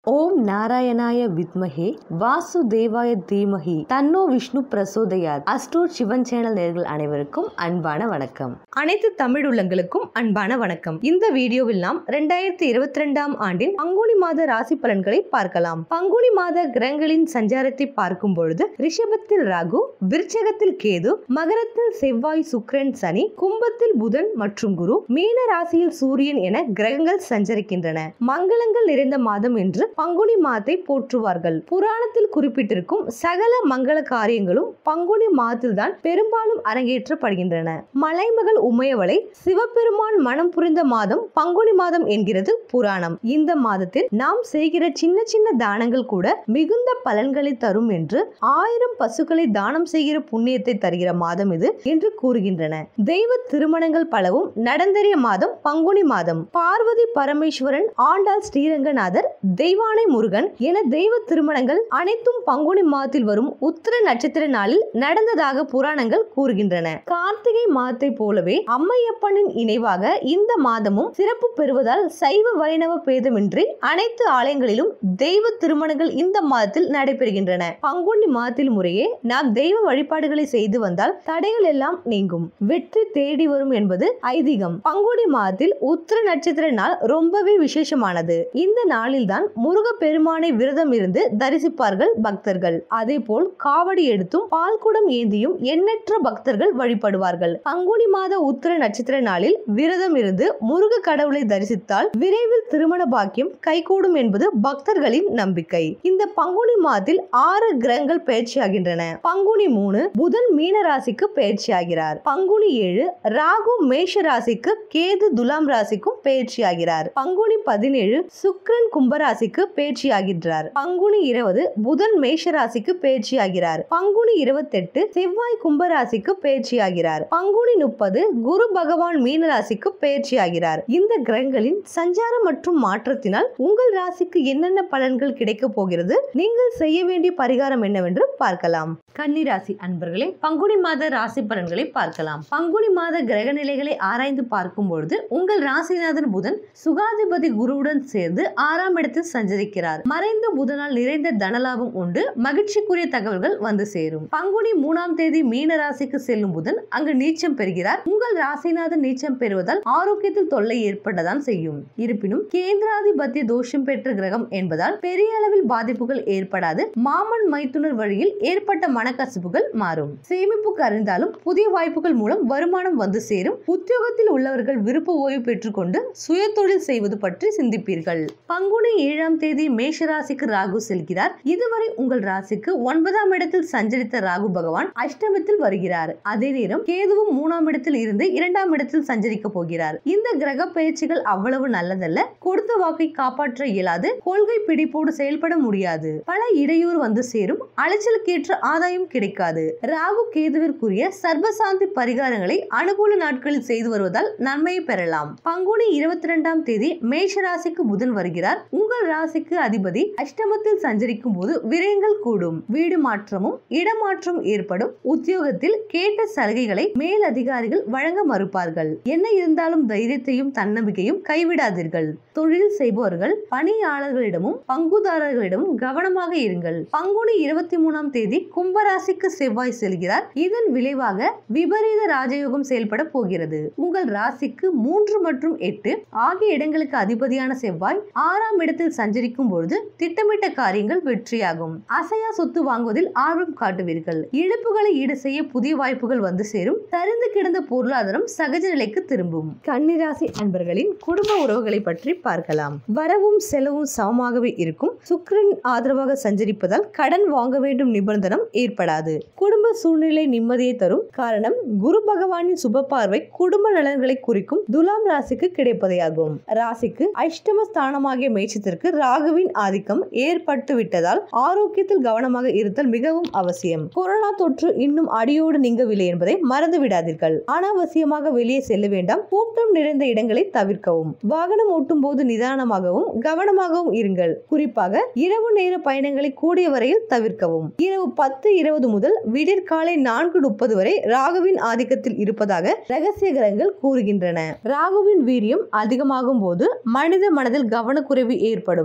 ஓம் நாராயணாய வித்மஹே வாசுதேவாய தீமஹி தன்னோ விஷ்ணு பிரசோதயாத் அஸ்ட்ரோட் சிவன் சேனல் நேர்கள் அனைவருக்கும் அன்பான வணக்கம் அனைத்து தமிழ் உள்ளங்களுக்கும் அன்பான வணக்கம் இந்த வீடியோவில் நாம் ரெண்டாயிரத்தி இருபத்தி ரெண்டாம் ஆண்டின் பங்குனி மாத ராசி பலன்களை பார்க்கலாம் பங்குனி மாத கிரகங்களின் சஞ்சாரத்தை பார்க்கும் பொழுது ரிஷபத்தில் ராகு விருச்சகத்தில் கேது மகரத்தில் செவ்வாய் சுக்கிரன் சனி கும்பத்தில் புதன் மற்றும் குரு மீன ராசியில் சூரியன் என கிரகங்கள் சஞ்சரிக்கின்றன மங்களங்கள் நிறைந்த மாதம் என்று பங்குனி மாதத்தை போற்றுவார்கள் புராணத்தில் குறிப்பிட்டிருக்கும் சகல மங்கள காரியங்களும் பங்குனி மாதத்தில்தான் பெரும்பாலும் அரங்கேற்றப்படுகின்றன மலைமகள் உமையவளை சிவபெருமான் மனம் புரிந்த மாதம் பங்குனி மாதம் என்கிறது புராணம் இந்த மாதத்தில் நாம் செய்கிற சின்ன சின்ன தானங்கள் கூட மிகுந்த பலன்களை தரும் என்று ஆயிரம் பசுக்களை தானம் செய்கிற புண்ணியத்தை தருகிற மாதம் இது என்று கூறுகின்றன தெய்வ திருமணங்கள் பலவும் நடந்தேறிய மாதம் பங்குனி மாதம் பார்வதி பரமேஸ்வரன் ஆண்டாள் ஸ்ரீரங்கநாதர் தெய்வானை முருகன் என தெய்வ திருமணங்கள் அனைத்தும் பங்குனி மாதத்தில் வரும் உத்திர நட்சத்திர நாளில் நடந்ததாக புராணங்கள் கூறுகின்றன கார்த்திகை மாதத்தை போலவே அம்மையப்பனின் இணைவாக இந்த மாதமும் சிறப்பு பெறுவதால் சைவ வைணவ பேதமின்றி அனைத்து ஆலயங்களிலும் தெய்வ திருமணங்கள் இந்த மாதத்தில் நடைபெறுகின்றன பங்குனி மாதத்தில் முறையே நாம் தெய்வ வழிபாடுகளை செய்து வந்தால் தடைகள் எல்லாம் நீங்கும் வெற்றி தேடி வரும் என்பது ஐதீகம் பங்குனி மாதத்தில் உத்திர நட்சத்திர நாள் ரொம்பவே விசேஷமானது இந்த நாளில்தான் முருக பெருமானை விரதம் இருந்து தரிசிப்பார்கள் பக்தர்கள் அதே போல் காவடி எடுத்தும் பால்குடம் ஏந்தியும் எண்ணற்ற பக்தர்கள் வழிபடுவார்கள் பங்குனி மாத உத்திர நட்சத்திர நாளில் விரதம் இருந்து முருக கடவுளை தரிசித்தால் விரைவில் திருமண பாக்கியம் கைகூடும் என்பது பக்தர்களின் நம்பிக்கை இந்த பங்குனி மாதத்தில் ஆறு கிரகங்கள் பயிற்சியாகின்றன பங்குனி மூணு புதன் மீன ராசிக்கு பயிற்சியாகிறார் பங்குனி ஏழு ராகு மேஷ ராசிக்கு கேது துலாம் ராசிக்கும் பயிற்சியாகிறார் பங்குனி பதினேழு சுக்கிரன் கும்பராசிக்கு பயிற்சியாகின்றார் பங்குனி இருபது புதன் மேஷ ராசிக்கு பயிற்சியாகிறார் பங்குனி இருபத்தெட்டு செவ்வாய் கும்பராசிக்கு பயிற்சியாகிறார் பங்குனி முப்பது குரு பகவான் மீன ராசிக்கு பயிற்சியாகிறார் இந்த கிரகங்களின் சஞ்சாரம் மற்றும் மாற்றத்தினால் உங்கள் ராசிக்கு என்னென்ன பலன்கள் கிடைக்க போகிறது நீங்கள் செய்ய வேண்டிய பரிகாரம் என்னவென்று பார்க்கலாம் கன்னிராசி அன்பர்களே பங்குனி மாத ராசி பலன்களை பார்க்கலாம் பங்குனி மாத கிரக நிலைகளை ஆராய்ந்து பார்க்கும் பொழுது உங்கள் ராசிநாதன் புதன் சுகாதிபதி குருவுடன் சேர்ந்து ஆறாம் இடத்தில் சஞ்சரிக்கிறார் மறைந்த புதனால் நிறைந்த தனலாபம் உண்டு மகிழ்ச்சிக்குரிய தகவல்கள் வந்து சேரும் பங்குனி மூணாம் தேதி மீன ராசிக்கு செல்லும் புதன் அங்கு நீச்சம் பெறுகிறார் உங்கள் ராசிநாதன் நீச்சம் பெறுவதால் ஆரோக்கியத்தில் தொல்லை ஏற்பட்டதான் செய்யும் இருப்பினும் கேந்திராதிபத்திய தோஷம் பெற்ற கிரகம் என்பதால் பெரிய அளவில் பாதிப்புகள் ஏற்படாது மாமன் மைத்துனர் வழியில் ஏற்பட்ட மனக்கசப்புகள் மாறும் சேமிப்பு கரைந்தாலும் புதிய வாய்ப்புகள் மூலம் வருமானம் வந்து சேரும் உத்தியோகத்தில் உள்ளவர்கள் விருப்ப ஓய்வு பெற்றுக்கொண்டு சுய தொழில் செய்வது பற்றி சிந்திப்பீர்கள் பங்குனி ஏழாம் தேதி மேஷ ராசிக்கு ராகு செல்கிறார் இதுவரை உங்கள் ராசிக்கு ஒன்பதாம் இடத்தில் சஞ்சரித்த ராகு பகவான் அஷ்டமத்தில் வருகிறார் அதே நேரம் கேதுவும் மூணாம் இடத்தில் இருந்து இரண்டாம் இடத்தில் சஞ்சரிக்க போகிறார் இந்த கிரக பயிற்சிகள் அவ்வளவு நல்லதல்ல கொடுத்த வாக்கை காப்பாற்ற இயலாது கொள்கை பிடிப்போடு செயல்பட முடியாது பல இடையூறு வந்து சேரும் அலைச்சலுக்கேற்ற ஆதாயம் கிடைக்காது ராகு கேதுவிற்குரிய சர்வசாந்தி பரிகாரங்களை அனுகூல நாட்களில் செய்து வருவதால் நன்மையை பெறலாம் பங்குனி இருபத்தி இரண்டாம் தேதி மேஷ ராசிக்கு புதன் வருகிறார் உங்கள் ராசிக்கு அதிபதி அஷ்டமத்தில் சஞ்சரிக்கும் போது விரயங்கள் கூடும் வீடு மாற்றமும் இடமாற்றம் ஏற்படும் உத்தியோகத்தில் கேட்ட சலுகைகளை மேல் அதிகாரிகள் வழங்க மறுப்பார்கள் என்ன இருந்தாலும் தைரியத்தையும் தன்னம்பிக்கையும் கைவிடாதீர்கள் தொழில் செய்பவர்கள் பணியாளர்களிடமும் பங்குதாரர்களிடமும் கவனமாக இருங்கள் பங்குனி இருபத்தி மூணாம் தேதி கும்பராசிக்கு செவ்வாய் செல்கிறார் இதன் விளைவாக விபரீத ராஜயோகம் செயல்பட போகிறது உங்கள் ராசிக்கு மூன்று மற்றும் எட்டு ஆகிய இடங்களுக்கு அதிபதியான செவ்வாய் ஆறாம் இடத்தில் சஞ்சரிக்கும் பொழுது திட்டமிட்ட காரியங்கள் வெற்றியாகும் அசையா சொத்து வாங்குவதில் ஆர்வம் காட்டுவீர்கள் இழப்புகளை ஈடு செய்ய புதிய வாய்ப்புகள் வந்து சேரும் தரிந்து கிடந்த பொருளாதாரம் சகஜ நிலைக்கு திரும்பும் கன்னிராசி அன்பர்களின் குடும்ப உறவுகளை பற்றி பார்க்கலாம் வரவும் செலவும் சமமாகவே இருக்கும் சுக்கிரன் ஆதரவாக சஞ்சரிப்பதால் கடன் வாங்க வேண்டும் நிபந்தனம் ஏற்படாது குடும்ப சூழ்நிலை நிம்மதியை தரும் காரணம் குரு பகவானின் சுப பார்வை குடும்ப நலன்களை குறிக்கும் துலாம் ராசிக்கு கிடைப்பதையாகும் ராசிக்கு அஷ்டம ஸ்தானமாகிய மேட்சத்திற்கு ராகுவின் ஆதிக்கம் ஏற்பட்டு விட்டதால் ஆரோக்கியத்தில் கவனமாக இருத்தல் மிகவும் அவசியம் கொரோனா தொற்று இன்னும் அடியோடு நீங்கவில்லை என்பதை மறந்து விடாதீர்கள் அனாவசியமாக வெளியே செல்ல வேண்டாம் கூட்டம் நிறைந்த இடங்களை தவிர்க்கவும் வாகனம் ஓட்டும் போது நிதானமாகவும் கவனமாகவும் இருங்கள் குறிப்பாக இரவு நேர பயணங்களை கூடிய வரையில் தவிர்க்கவும் இரவு பத்து இருபது முதல் விடிற்காலை நான்கு முப்பது வரை ராகுவின் ஆதிக்கத்தில் இருப்பதாக ரகசிய கிரகங்கள் கூறுகின்றன ராகுவின் வீரியம் அதிகமாகும் போது மனித மனதில் கவனக்குறைவு ஏற்படும் என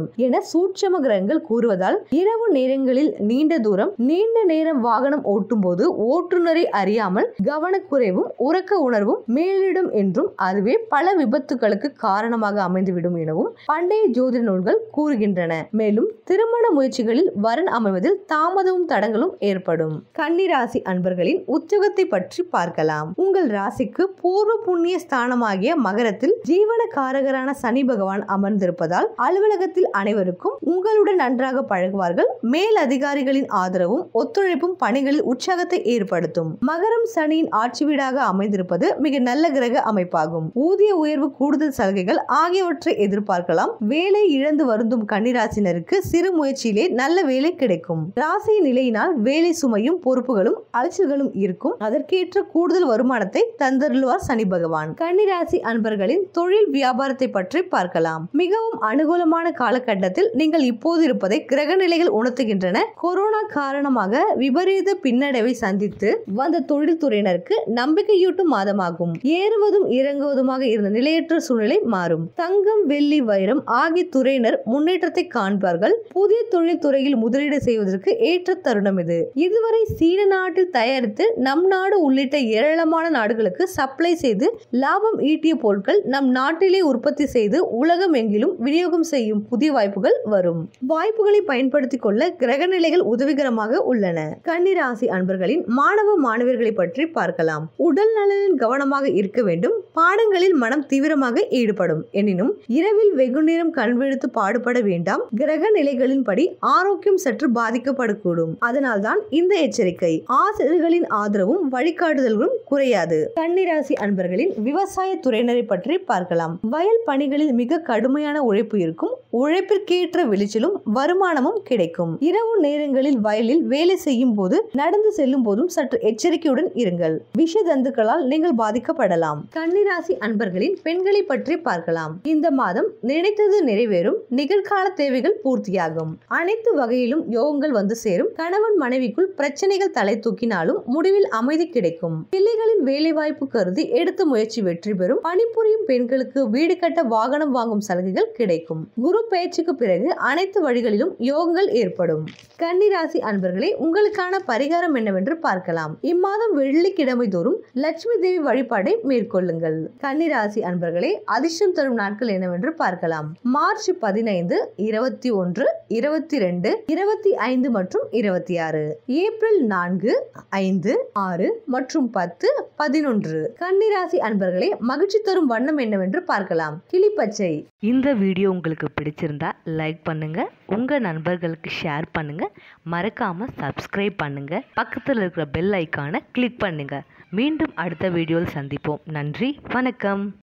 சூட்சம கிரகங்கள் கூறுவதால் இரவு நேரங்களில் நீண்ட தூரம் நீண்ட நேரம் வாகனம் ஓட்டும் போது ஓட்டுநரை அறியாமல் கவனக்குறைவும் உறக்க உணர்வும் மேலிடும் என்றும் அதுவே பல விபத்துகளுக்கு காரணமாக அமைந்துவிடும் எனவும் பண்டைய ஜோதிட நூல்கள் கூறுகின்றன மேலும் திருமண முயற்சிகளில் வரன் அமைவதில் தாமதமும் தடங்களும் ஏற்படும் கன்னிராசி அன்பர்களின் உத்தியோகத்தை பற்றி பார்க்கலாம் உங்கள் ராசிக்கு பூர்வ புண்ணிய ஸ்தானமாகிய மகரத்தில் ஜீவன காரகரான சனி பகவான் அமர்ந்திருப்பதால் அலுவலகத்தில் அனைவருக்கும் உங்களுடன் நன்றாக பழகுவார்கள் மேல் அதிகாரிகளின் ஆதரவும் ஒத்துழைப்பும் பணிகளில் உற்சாகத்தை ஏற்படுத்தும் மகரம் சனியின் ஆட்சி வீடாக அமைந்திருப்பது மிக நல்ல கிரக அமைப்பாகும் ஊதிய உயர்வு கூடுதல் சலுகைகள் ஆகியவற்றை எதிர்பார்க்கலாம் வேலை இழந்து வருந்தும் கன்னிராசினருக்கு சிறு முயற்சியிலே நல்ல வேலை கிடைக்கும் ராசி நிலையினால் வேலை சுமையும் பொறுப்புகளும் அலைச்சல்களும் இருக்கும் அதற்கேற்ற கூடுதல் வருமானத்தை தந்தருள்வார் சனி பகவான் கன்னிராசி அன்பர்களின் தொழில் வியாபாரத்தை பற்றி பார்க்கலாம் மிகவும் அனுகூலமான காலகட்டத்தில் நீங்கள் இப்போது இருப்பதை கிரக நிலைகள் உணர்த்துகின்றன கொரோனா காரணமாக விபரீத பின்னடைவை சந்தித்து வந்த தொழில்துறையினருக்கு நம்பிக்கையூட்டும் மாதமாகும் ஏறுவதும் இறங்குவதுமாக இருந்த நிலையற்ற சூழ்நிலை மாறும் தங்கம் வெள்ளி வைரம் ஆகிய துறையினர் முன்னேற்றத்தை காண்பார்கள் புதிய தொழில் துறையில் முதலீடு செய்வதற்கு ஏற்ற தருணம் இது இதுவரை சீன நாட்டில் தயாரித்து நம் நாடு உள்ளிட்ட ஏராளமான நாடுகளுக்கு சப்ளை செய்து லாபம் ஈட்டிய பொருட்கள் நம் நாட்டிலே உற்பத்தி செய்து உலகம் எங்கிலும் விநியோகம் செய்யும் புதிய வாய்ப்புகள் வரும் வாய்ப்புகளை பயன்படுத்திக் கொள்ள கிரகநிலைகள் உதவிகரமாக உள்ளன கன்னிராசி அன்பர்களின் மாணவ மாணவியர்களை பற்றி பார்க்கலாம் உடல் நலனில் கவனமாக இருக்க வேண்டும் பாடங்களில் மனம் தீவிரமாக ஈடுபடும் எனினும் இரவில் வெகு நேரம் கண்விழித்து பாடுபட வேண்டாம் கிரக நிலைகளின்படி ஆரோக்கியம் சற்று பாதிக்கப்படக்கூடும் அதனால்தான் இந்த எச்சரிக்கை ஆசிரியர்களின் ஆதரவும் வழிகாட்டுதல்களும் குறையாது கன்னிராசி அன்பர்களின் விவசாய துறையினரை பற்றி பார்க்கலாம் வயல் பணிகளில் மிக கடுமையான உழைப்பு இருக்கும் உழைப்பிற்கேற்ற விளைச்சலும் வருமானமும் கிடைக்கும் இரவு நேரங்களில் வயலில் வேலை செய்யும் போது நடந்து செல்லும் போதும் சற்று எச்சரிக்கையுடன் இருங்கள் விஷ தந்துக்களால் நீங்கள் பாதிக்கப்படலாம் கன்னிராசி அன்பர்களின் பெண்களை பற்றி பார்க்கலாம் இந்த மாதம் நினைத்தது நிறைவேறும் நிகழ்கால தேவைகள் பூர்த்தியாகும் அனைத்து வகையிலும் யோகங்கள் வந்து சேரும் கணவன் மனைவிக்குள் பிரச்சனைகள் தலை தூக்கினாலும் முடிவில் அமைதி கிடைக்கும் பிள்ளைகளின் வேலைவாய்ப்பு கருதி எடுத்த முயற்சி வெற்றி பெறும் பணிபுரியும் பெண்களுக்கு வீடு கட்ட வாகனம் வாங்கும் சலுகைகள் கிடைக்கும் குரு பயிற்சிக்கு பிறகு அனைத்து வழிகளிலும் யோகங்கள் ஏற்படும் கன்னிராசி அன்பர்களே உங்களுக்கான பரிகாரம் என்னவென்று பார்க்கலாம் இம்மாதம் வெள்ளிக்கிழமை தோறும் லட்சுமி தேவி வழிபாடை மேற்கொள்ளுங்கள் கன்னிராசி அன்பர்களே அதிர்ஷ்டம் தரும் நாட்கள் என்னவென்று பார்க்கலாம் மார்ச் பதினைந்து இருபத்தி ஒன்று இருபத்தி ரெண்டு இருபத்தி ஐந்து மற்றும் இருபத்தி ஆறு ஏப்ரல் நான்கு ஐந்து ஆறு மற்றும் பத்து பதினொன்று கன்னிராசி அன்பர்களே மகிழ்ச்சி தரும் வண்ணம் என்னவென்று பார்க்கலாம் கிளிப்பச்சை இந்த வீடியோ உங்களுக்கு பிடிச்சிருந்தா லைக் பண்ணுங்க உங்க நண்பர்களுக்கு ஷேர் பண்ணுங்க மறக்காம சப்ஸ்கிரைப் பண்ணுங்க பக்கத்தில் இருக்கிற பெல் ஐக்கானை கிளிக் பண்ணுங்க மீண்டும் அடுத்த வீடியோவில் சந்திப்போம் நன்றி வணக்கம்